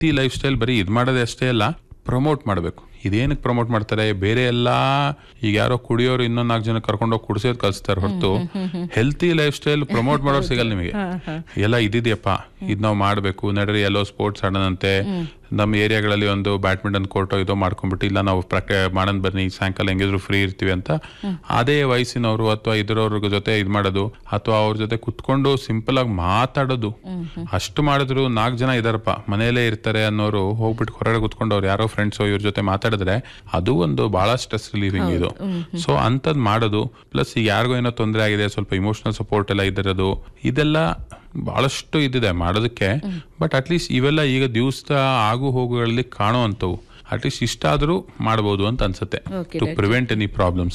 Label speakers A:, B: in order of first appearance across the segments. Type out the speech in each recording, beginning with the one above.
A: healthy life style ಬರೀ ಇದು ಮಾಡೋದೇ ಅಷ್ಟೇ ಅಲ್ಲ ಪ್ರಮೋಟ್ ಮಾಡಬೇಕು ಇದೇನಕ್ಕೆ ಪ್ರಮೋಟ್ ಮಾಡ್ತಾರೆ ಬೇರೆ ಎಲ್ಲ ಈಗ ಯಾರೋ ಕುಡಿಯೋರು ಇನ್ನೊಂದು ನಾಲ್ಕು ಜನ ಕರ್ಕೊಂಡೋಗಿ ಕುಡಿಸೋದು ಕಲಿಸ್ತಾರೆ ಹೊರತು ಹೆಲ್ತಿ ಲೈಫ್ ಸ್ಟೈಲ್ ಪ್ರಮೋಟ್ ಮಾಡೋರು ಸಿಗಲ್ಲ ನಿಮಗೆ ಎಲ್ಲ ಇದಿದೆಯಪ್ಪ ಇದು ನಾವು ಮಾಡಬೇಕು ನಡ್ರಿ ಎಲ್ಲೋ ಸ್ಪೋರ್ಟ್ಸ್ ಆಡೋಣಂತೆ ನಮ್ಮ ಏರಿಯಾಗಳಲ್ಲಿ ಒಂದು ಬ್ಯಾಡ್ಮಿಂಟನ್ ಕೋರ್ಟೋ ಇದೋ ಮಾಡ್ಕೊಂಡ್ಬಿಟ್ಟು ಇಲ್ಲ ನಾವು ಪ್ರಾಕ್ಟಿ ಮಾಡೋಣ ಬನ್ನಿ ಸಾಯಂಕಾಲ ಹೆಂಗಿದ್ರು ಫ್ರೀ ಇರ್ತೀವಿ ಅಂತ ಅದೇ ವಯಸ್ಸಿನವರು ಅಥವಾ ಇದ್ರವ್ರ ಜೊತೆ ಇದು ಮಾಡೋದು ಅಥವಾ ಅವ್ರ ಜೊತೆ ಕುತ್ಕೊಂಡು ಸಿಂಪಲ್ ಆಗಿ ಮಾತಾಡೋದು ಅಷ್ಟು ಮಾಡಿದ್ರು ನಾಲ್ಕು ಜನ ಇದಾರಪ್ಪ ಮನೆಯಲ್ಲೇ ಇರ್ತಾರೆ ಅನ್ನೋರು ಹೋಗ್ಬಿಟ್ಟು ಹೊರಗಡೆ ಕುತ್ಕೊಂಡು ಅವ್ರು ಯಾರೋ ಫ್ರೆಂಡ್ಸ್ ಇವ್ರ ಜೊತೆ ಮಾತಾಡಿದ್ರೆ ಅದು ಒಂದು ಬಹಳ ಸ್ಟ್ರೆಸ್ ರಿಲೀವಿಂಗ್ ಇದು ಸೊ ಅಂಥದ್ದು ಮಾಡೋದು ಪ್ಲಸ್ ಈಗ ಯಾರಿಗೋ ಏನೋ ತೊಂದರೆ ಆಗಿದೆ ಸ್ವಲ್ಪ ಇಮೋಷನಲ್ ಸಪೋರ್ಟ್ ಎಲ್ಲ ಇದಿರೋದು ಇದೆಲ್ಲ ಬಹಳಷ್ಟು ಇದಿದೆ ಮಾಡೋದಕ್ಕೆ ಬಟ್ ಅಟ್ಲೀಸ್ಟ್ ಇವೆಲ್ಲ ಈಗ ದಿವಸ ಆಗು ಹೋಗುಗಳಲ್ಲಿ ಕಾಣೋ ಅಂಥವು ಅಟ್ಲೀಸ್ಟ್ ಇಷ್ಟಾದರೂ ಮಾಡ್ಬೋದು ಅಂತ ಅನ್ಸುತ್ತೆ
B: Okay,
A: to prevent any problems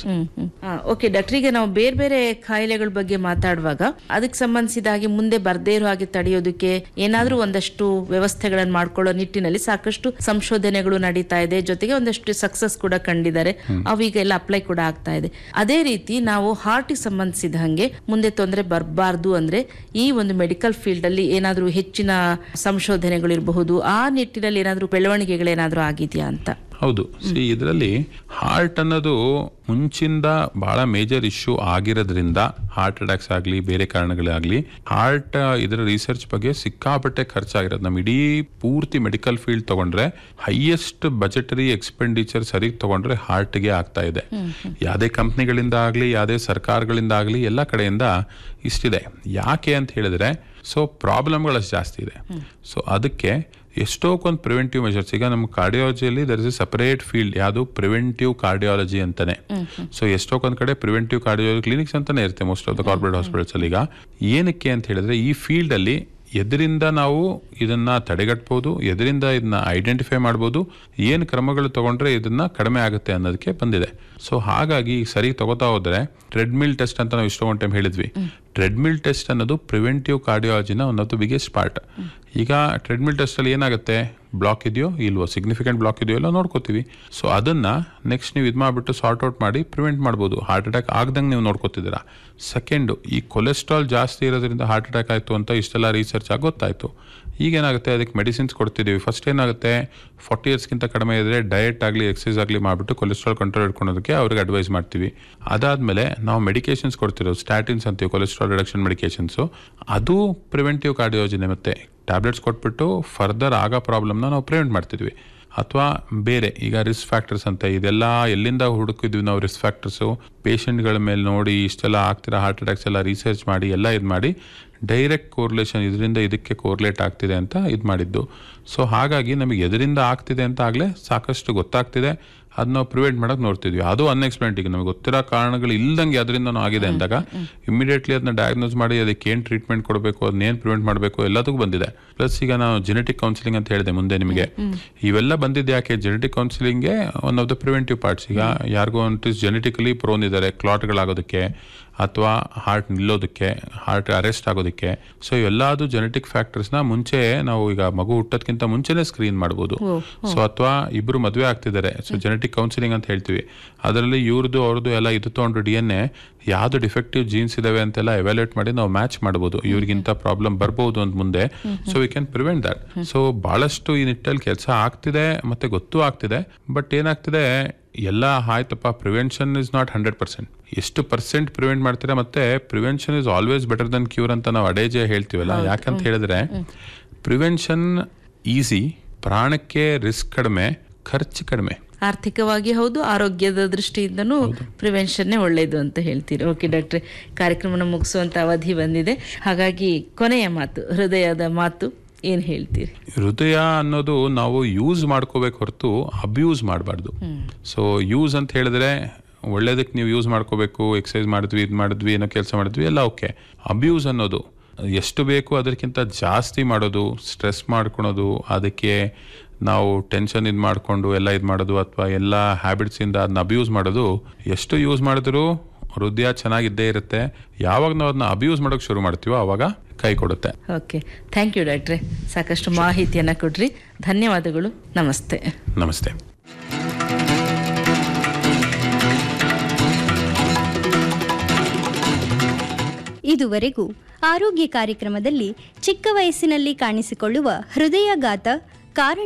B: okay doctor ಈಗ ನಾವು ಬೇರೆ ಬೇರೆ ಕಾಯಿಲೆಗಳ ಬಗ್ಗೆ ಮಾತಾಡುವಾಗ ಅದಕ್ಕೆ ಸಂಬಂಧಿಸಿದ ಹಾಗೆ ಮುಂದೆ ಬರ್ದೇ ಇರೋ ಹಾಗೆ ತಡೆಯೋದಕ್ಕೆ ಏನಾದ್ರೂ ಒಂದಷ್ಟು ವ್ಯವಸ್ಥೆಗಳನ್ನು ಮಾಡ್ಕೊಳ್ಳೋ ನಿಟ್ಟಿನಲ್ಲಿ ಸಾಕಷ್ಟು ಸಂಶೋಧನೆಗಳು ನಡೀತಾ ಇದೆ ಜೊತೆಗೆ ಒಂದಷ್ಟು ಸಕ್ಸಸ್ ಕೂಡ ಕಂಡಿದ್ದಾರೆ ಅವು ಈಗ ಎಲ್ಲ ಅಪ್ಲೈ ಕೂಡ ಆಗ್ತಾ ಇದೆ ಅದೇ ರೀತಿ ನಾವು ಹಾರ್ಟಿಗೆ ಸಂಬಂಧಿಸಿದ ಹಾಗೆ ಮುಂದೆ ತೊಂದರೆ ಬರಬಾರ್ದು ಅಂದ್ರೆ ಈ ಒಂದು ಮೆಡಿಕಲ್ ಫೀಲ್ಡ್ ಅಲ್ಲಿ ಏನಾದ್ರೂ ಹೆಚ್ಚಿನ ಸಂಶೋಧನೆಗಳು ಇರಬಹುದು ಆ ನಿಟ್ಟಿನಲ್ಲಿ ಏನಾದ್ರೂ ಬೆಳವಣಿಗೆಗಳೇನಾದ್ರೂ ಆಗಿದೆಯಾ ಅಂತ
A: ಹೌದು ಸಿ ಇದರಲ್ಲಿ ಹಾರ್ಟ್ ಅನ್ನೋದು ಮುಂಚಿಂದ ಬಹಳ ಮೇಜರ್ ಇಶ್ಯೂ ಆಗಿರೋದ್ರಿಂದ ಹಾರ್ಟ್ ಅಟ್ಯಾಕ್ಸ್ ಆಗಲಿ ಬೇರೆ ಕಾರಣಗಳಾಗಲಿ ಹಾರ್ಟ್ ಇದರ ರಿಸರ್ಚ್ ಬಗ್ಗೆ ಸಿಕ್ಕಾಪಟ್ಟೆ ಖರ್ಚಾಗಿರೋದು ನಮ್ಮ ಇಡೀ ಪೂರ್ತಿ ಮೆಡಿಕಲ್ ಫೀಲ್ಡ್ ತಗೊಂಡ್ರೆ ಹೈಯೆಸ್ಟ್ ಬಜೆಟರಿ ಎಕ್ಸ್ಪೆಂಡಿಚರ್ ಸರಿಗೆ ತಗೊಂಡ್ರೆ ಹಾರ್ಟ್ಗೆ ಆಗ್ತಾ ಇದೆ ಯಾವುದೇ ಕಂಪ್ನಿಗಳಿಂದ ಆಗಲಿ ಯಾವುದೇ ಸರ್ಕಾರಗಳಿಂದ ಆಗಲಿ ಎಲ್ಲ ಕಡೆಯಿಂದ ಇಷ್ಟಿದೆ ಯಾಕೆ ಅಂತ ಹೇಳಿದ್ರೆ ಸೊ ಪ್ರಾಬ್ಲಮ್ಗಳಷ್ಟು ಜಾಸ್ತಿ ಇದೆ ಸೊ ಅದಕ್ಕೆ ಎಷ್ಟೋ ಕೊಂದು ಪ್ರಿವೆಂಟಿವ್ ಮೆಷರ್ಸ್ ಈಗ ನಮ್ಮ ಕಾರ್ಡಿಯಾಲಜಿಯಲ್ಲಿ there is a separate field ಯಾವುದು ಪ್ರಿವೆಂಟಿವ್ ಕಾರ್ಡಿಯಾಲಜಿ ಅಂತಾನೆ ಸೊ ಎಷ್ಟೋ ಕೊಂದ್ ಕಡೆ ಪ್ರಿವೆಂಟಿವ್ ಕಾರ್ಡಿಯಾಲಜಿ ಕ್ಲಿನಿಕ್ಸ್ ಅಂತಾನೆ ಇರುತ್ತೆ most of the corporate hospitals ಅಲ್ಲಿ ಈಗ ಏನಕ್ಕೆ ಅಂತ ಹೇಳಿದ್ರೆ ಈ ಫೀಲ್ಡ್ ಅಲ್ಲಿ ಎದರಿಂದ ನಾವು ಇದನ್ನ ತಡೆಗಟ್ಬೋದು ಎದರಿಂದ ಇದನ್ನ ಐಡೆಂಟಿಫೈ ಮಾಡ್ಬೋದು ಏನು ಕ್ರಮಗಳು ತಗೊಂಡ್ರೆ ಇದನ್ನ ಕಡಿಮೆ ಆಗುತ್ತೆ ಅನ್ನೋದಕ್ಕೆ ಬಂದಿದೆ ಸೊ ಹಾಗಾಗಿ ಈಗ ಸರಿ ತಗೋತಾ ಹೋದ್ರೆ ಟ್ರೆಡ್ಮಿಲ್ ಟೆಸ್ಟ್ ಅಂತ ನಾವು ಇಷ್ಟೊಂದು ಟೈಮ್ ಹೇಳಿದ್ವಿ ಟ್ರೆಡ್ಮಿಲ್ ಟೆಸ್ಟ್ ಅನ್ನೋದು ಪ್ರಿವೆಂಟಿವ್ ಕಾರ್ಡಿಯಾಲಜಿನ one of the biggest part ಈಗ ಟ್ರೆಡ್ಮಿಲ್ ಟೆಸ್ಟ್ ಅಲ್ಲಿ ಏನಾಗುತ್ತೆ ಬ್ಲಾಕ್ ಇದೆಯೋ ಇಲ್ವೋ ಸಿಗ್ನಿಫಿಕೆಂಟ್ ಬ್ಲಾಕ್ ಇದೆಯೋ ಎಲ್ಲ ನೋಡ್ಕೋತೀವಿ ಸೊ ಅದನ್ನ ನೆಕ್ಸ್ಟ್ ನೀವು ಇದು ಮಾಡಿಬಿಟ್ಟು ಸಾರ್ಟ್ ಔಟ್ ಮಾಡಿ ಪ್ರಿವೆಂಟ್ ಮಾಡ್ಬೋದು ಹಾರ್ಟ್ ಅಟ್ಯಾಕ್ ಆಗ್ದಂಗೆ ನೀವು ನೋಡ್ಕೋತಿದ್ದೀರಾ ಸೆಕೆಂಡು ಈ ಕೊಲೆಸ್ಟ್ರಾಲ್ ಜಾಸ್ತಿ ಇರೋದ್ರಿಂದ ಹಾರ್ಟ್ ಅಟ್ಯಾಕ್ ಆಯಿತು ಅಂತ ಇಷ್ಟೆಲ್ಲ ರಿಸರ್ಚ್ ಆಗಿ ಗೊತ್ತಾಯಿತು ಈಗೇನಾಗುತ್ತೆ ಅದಕ್ಕೆ ಮೆಡಿಸಿನ್ಸ್ ಕೊಡ್ತಿದ್ದೀವಿ ಫಸ್ಟ್ ಏನಾಗುತ್ತೆ ಫಾರ್ಟಿ ಇಯರ್ಸ್ಗಿಂತ ಕಡಿಮೆ ಇದ್ದರೆ ಡಯಟ್ ಆಗಲಿ ಎಕ್ಸಸೈಸ್ ಆಗಲಿ ಮಾಡಿಬಿಟ್ಟು ಕೊಲೆಸ್ಟ್ರಾಲ್ ಕಂಟ್ರೋಲ್ ಇಟ್ಕೊಳೋದಕ್ಕೆ ಅವ್ರಿಗೆ ಅಡ್ವೈಸ್ ಮಾಡ್ತೀವಿ ಅದಾದಮೇಲೆ ನಾವು ಮೆಡಿಕೇಶನ್ಸ್ ಕೊಡ್ತಿರೋದು ಸ್ಟ್ಯಾಟಿನ್ಸ್ ಅಂತೀವಿ ಕೊಲೆಸ್ಟ್ರಾಲ್ ರಿಡಕ್ಷನ್ ಮೆಡಿಕೇಶನ್ಸು ಅದು ಪ್ರಿವೆಂಟಿವ್ ಕಾರ್ಡಿಯೋಜಿನೆ ಮತ್ತೆ ಟ್ಯಾಬ್ಲೆಟ್ಸ್ ಕೊಟ್ಬಿಟ್ಟು ಫರ್ದರ್ ಆಗೋ ಪ್ರಾಬ್ಲಮ್ನ ನಾವು ಪ್ರಿವೆಂಟ್ ಮಾಡ್ತಿದ್ವಿ ಅಥವಾ ಬೇರೆ ಈಗ ರಿಸ್ಕ್ ಫ್ಯಾಕ್ಟರ್ಸ್ ಅಂತ ಇದೆಲ್ಲ ಎಲ್ಲಿಂದ ಹುಡುಕಿದ್ವಿ ನಾವು ರಿಸ್ಕ್ ಫ್ಯಾಕ್ಟರ್ಸು ಪೇಷಂಟ್ಗಳ ಮೇಲೆ ನೋಡಿ ಇಷ್ಟೆಲ್ಲ ಆಗ್ತಿರೋ ಹಾರ್ಟ್ ಅಟ್ಯಾಕ್ಸ್ ಎಲ್ಲ ರಿಸರ್ಚ್ ಮಾಡಿ ಎಲ್ಲ ಇದು ಮಾಡಿ ಡೈರೆಕ್ಟ್ ಕೋರ್ಲೇಷನ್ ಇದರಿಂದ ಇದಕ್ಕೆ ಕೋರ್ಲೇಟ್ ಆಗ್ತಿದೆ ಅಂತ ಇದು ಮಾಡಿದ್ದು ಸೊ ಹಾಗಾಗಿ ನಮಗೆ ಎದರಿಂದ ಆಗ್ತಿದೆ ಅಂತ ಆಗಲೇ ಸಾಕಷ್ಟು ಗೊತ್ತಾಗ್ತಿದೆ ಅದನ್ನ ನಾವು ಪ್ರಿವೆಂಟ್ ಮಾಡೋಕೆ ನೋಡ್ತಿದ್ವಿ ಅದು ಅನ್ಎಕ್ಸ್ಪ್ಲೇಂಟ್ ಈಗ ನಮಗೆ ಗೊತ್ತಿರೋ ಕಾರಣಗಳು ಇಲ್ದಂಗೆ ಅದರಿಂದ ಆಗಿದೆ ಅಂದಾಗ ಇಮಿಡಿಯೇಟ್ಲಿ ಅದನ್ನ ಡಯಾಗ್ನೋಸ್ ಮಾಡಿ ಅದಕ್ಕೆ ಏನು ಟ್ರೀಟ್ಮೆಂಟ್ ಕೊಡಬೇಕು ಅದನ್ನ ಏನು ಪ್ರಿವೆಂಟ್ ಮಾಡಬೇಕು ಎಲ್ಲದಕ್ಕೂ ಬಂದಿದೆ ಪ್ಲಸ್ ಈಗ ನಾವು ಜೆನೆಟಿಕ್ ಕೌನ್ಸಿಲಿಂಗ್ ಅಂತ ಹೇಳಿದೆ ಮುಂದೆ ನಿಮಗೆ ಇವೆಲ್ಲ ಬಂದಿದ್ದು ಯಾಕೆ ಜೆನೆಟಿಕ್ ಕೌನ್ಸಿಲಿಂಗ್ಗೆ one of the preventive parts ಈಗ ಯಾರಿಗೋ ಒಂದು ಜೆನೆಟಿಕಲಿ ಪ್ರೋನ್ ಇದ್ದಾರೆ ಕ್ಲಾಟ್ಗಳಾಗೋದಕ್ಕೆ ಅಥವಾ ಹಾರ್ಟ್ ನಿಲ್ಲೋದಕ್ಕೆ ಹಾರ್ಟ್ ಅರೆಸ್ಟ್ ಆಗೋದಕ್ಕೆ ಸೊ ಇವೆಲ್ಲದು ಜೆನೆಟಿಕ್ ಫ್ಯಾಕ್ಟರ್ಸ್ನ ಮುಂಚೆ ನಾವು ಈಗ ಮಗು ಹುಟ್ಟೋದಕ್ಕಿಂತ ಮುಂಚೆನೆ ಸ್ಕ್ರೀನ್ ಮಾಡ್ಬೋದು ಸೊ ಅಥವಾ ಇಬ್ರು ಮದುವೆ ಆಗ್ತಿದ್ದಾರೆ ಸೊ ಜೆನೆಟಿಕ್ ಕೌನ್ಸಿಲಿಂಗ್ ಅಂತ ಹೇಳ್ತೀವಿ ಅದರಲ್ಲಿ ಇವ್ರದ್ದು ಅವ್ರದ್ದು ಎಲ್ಲ ಇದು ತೊಗೊಂಡು ಡಿ ಎನ್ ಎ ಯಾವ್ದು ಡಿಫೆಕ್ಟಿವ್ ಜೀನ್ಸ್ ಇದಾವೆ ಅಂತೆಲ್ಲ ಎವ್ಯಾಲ್ಯೂಟ್ ಮಾಡಿ ನಾವು ಮ್ಯಾಚ್ ಮಾಡ್ಬೋದು ಇವ್ರಿಗಿಂತ ಪ್ರಾಬ್ಲಮ್ ಬರ್ಬೋದು ಅಂತ ಮುಂದೆ so we can prevent that so ಬಹಳಷ್ಟು ಈ ನಿಟ್ಟಲ್ಲಿ ಕೆಲಸ ಆಗ್ತಿದೆ ಮತ್ತೆ ಗೊತ್ತೂ ಆಗ್ತಿದೆ ಬಟ್ ಏನಾಗ್ತಿದೆ ಎಲ್ಲ ಆಯ್ತಪ್ಪ prevention is not hundred percent ಎಷ್ಟು ಪರ್ಸೆಂಟ್ ಪ್ರಿವೆಂಟ್ ಮಾಡ್ತೀರಾ ಮತ್ತೆ prevention is always better than cure ಅಂತ ನಾವು ಅಡೇಜೆ ಹೇಳ್ತೀವಲ್ಲ ಯಾಕಂತ ಹೇಳಿದ್ರೆ ಪ್ರಿವೆನ್ಷನ್ ಈಸಿ ಪ್ರಾಣಕ್ಕೆ ರಿಸ್ಕ್ ಕಡಿಮೆ ಖರ್ಚು ಕಡಿಮೆ
B: ಆರ್ಥಿಕವಾಗಿ ಹೌದು ಆರೋಗ್ಯದ ದೃಷ್ಟಿಯಿಂದನೂ ಪ್ರಿವೆನ್ಷನ್ನೇ ಒಳ್ಳೆಯದು ಅಂತ ಹೇಳ್ತೀರಿ ಓಕೆ ಡಾಕ್ಟ್ರೆ ಕಾರ್ಯಕ್ರಮನ ಮುಗಿಸುವಂತ ಅವಧಿ ಬಂದಿದೆ ಹಾಗಾಗಿ ಕೊನೆಯ ಮಾತು ಹೃದಯದ ಮಾತು ಏನ್ ಹೇಳ್ತೀರಿ
A: ಹೃದಯ ಅನ್ನೋದು ನಾವು ಯೂಸ್ ಮಾಡ್ಕೋಬೇಕು ಹೊರತು ಅಬ್ಯೂಸ್ ಮಾಡಬಾರ್ದು ಸೊ ಯೂಸ್ ಅಂತ ಹೇಳಿದ್ರೆ ಒಳ್ಳೇದಕ್ಕೆ ನೀವು ಯೂಸ್ ಮಾಡ್ಕೋಬೇಕು ಎಕ್ಸಸೈಸ್ ಮಾಡಿದ್ವಿ ಇದು ಮಾಡಿದ್ವಿ ಏನೋ ಕೆಲಸ ಮಾಡಿದ್ವಿ ಎಲ್ಲ ಓಕೆ ಅಬ್ಯೂಸ್ ಅನ್ನೋದು ಎಷ್ಟು ಬೇಕು ಅದಕ್ಕಿಂತ ಜಾಸ್ತಿ ಮಾಡೋದು ಸ್ಟ್ರೆಸ್ ಮಾಡ್ಕೊಳೋದು ಅದಕ್ಕೆ ನಾವು ಟೆನ್ಷನ್ ಇದು ಮಾಡಿಕೊಂಡು ಎಲ್ಲ ಇದು ಮಾಡೋದು ಅಥವಾ ಎಲ್ಲ ಹ್ಯಾಬಿಟ್ಸಿಂದ ಅದನ್ನ ಅಬ್ಯೂಸ್ ಮಾಡೋದು ಎಷ್ಟು ಯೂಸ್ ಮಾಡಿದ್ರು ಹೃದಯ ಚೆನ್ನಾಗಿದ್ದೇ ಇರುತ್ತೆ ಯಾವಾಗ ನಾವು ಅದನ್ನ ಅಬ್ಯೂಸ್ ಮಾಡೋಕೆ ಶುರು ಮಾಡ್ತೀವೋ ಆವಾಗ ಕೈ ಕೊಡುತ್ತೆ
B: ಓಕೆ ಥ್ಯಾಂಕ್ ಯು ಡಾಕ್ಟ್ರೆ ಸಾಕಷ್ಟು ಮಾಹಿತಿಯನ್ನ ಕೊಡ್ರಿ ಧನ್ಯವಾದಗಳು ನಮಸ್ತೆ
A: ನಮಸ್ತೆ
C: ಇದುವರೆಗೂ ಆರೋಗ್ಯ ಕಾರ್ಯಕ್ರಮದಲ್ಲಿ ಚಿಕ್ಕ ವಯಸ್ಸಿನಲ್ಲಿ ಕಾಣಿಸಿಕೊಳ್ಳುವ ಹೃದಯಾಘಾತ ಕಾರಣ